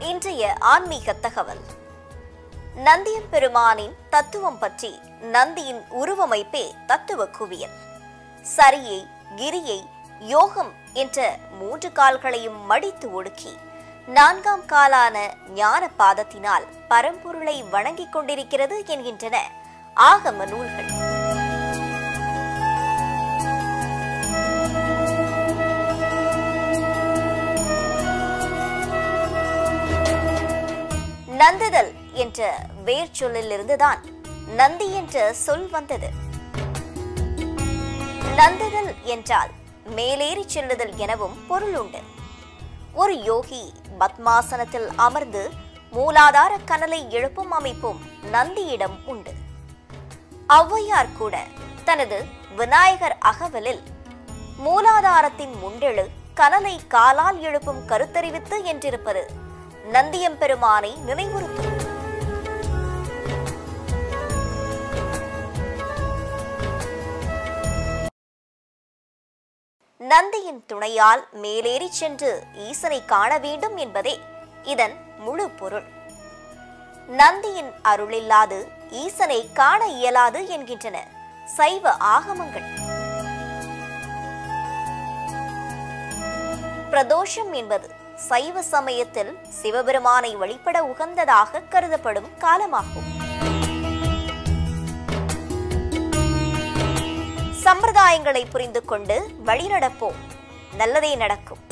இன்றைய ஆன்மீக தகவல் நந்தியம்பெருமானின் தத்துவம் பற்றி நந்தியின் உருவமைப்பே தத்துவ குவியல் சரியை கிரியை யோகம் என்ற மூன்று கால்களையும் மடித்து ஒடுக்கி நான்காம் காலான ஞான பாதத்தினால் பரம்பொருளை வணங்கிக் கொண்டிருக்கிறது என்கின்றன ஆகம நூல்கள் நந்துதல் என்ற வேர் சொல்லிலிருந்துதான் நந்தி என்ற சொல் வந்தது நந்துதல் என்றால் மேலேறி செல்லுதல் எனவும் பொருள் உண்டு ஒரு யோகி பத்மாசனத்தில் அமர்ந்து மூலாதார கனலை எழுப்பும் அமைப்பும் நந்தியிடம் உண்டு ஔவையார் கூட தனது விநாயகர் அகவலில் மூலாதாரத்தின் முண்டெழு கனலை காலால் எழுப்பும் கருத்தறிவித்து என்றிருப்பது நந்தியம்பெருமானை நினைவுறுத்தும் நந்தியின் துணையால் மேலேறி சென்று ஈசனை காண வேண்டும் என்பதே இதன் முழு பொருள் நந்தியின் அருளில்லாது ஈசனை காண இயலாது என்கின்றன சைவ ஆகமங்கள் பிரதோஷம் என்பது சைவ சமயத்தில் சிவபெருமானை வழிபட உகந்ததாக கருதப்படும் காலமாகும் சம்பிரதாயங்களை புரிந்து கொண்டு வழிநடப்போம் நல்லதே நடக்கும்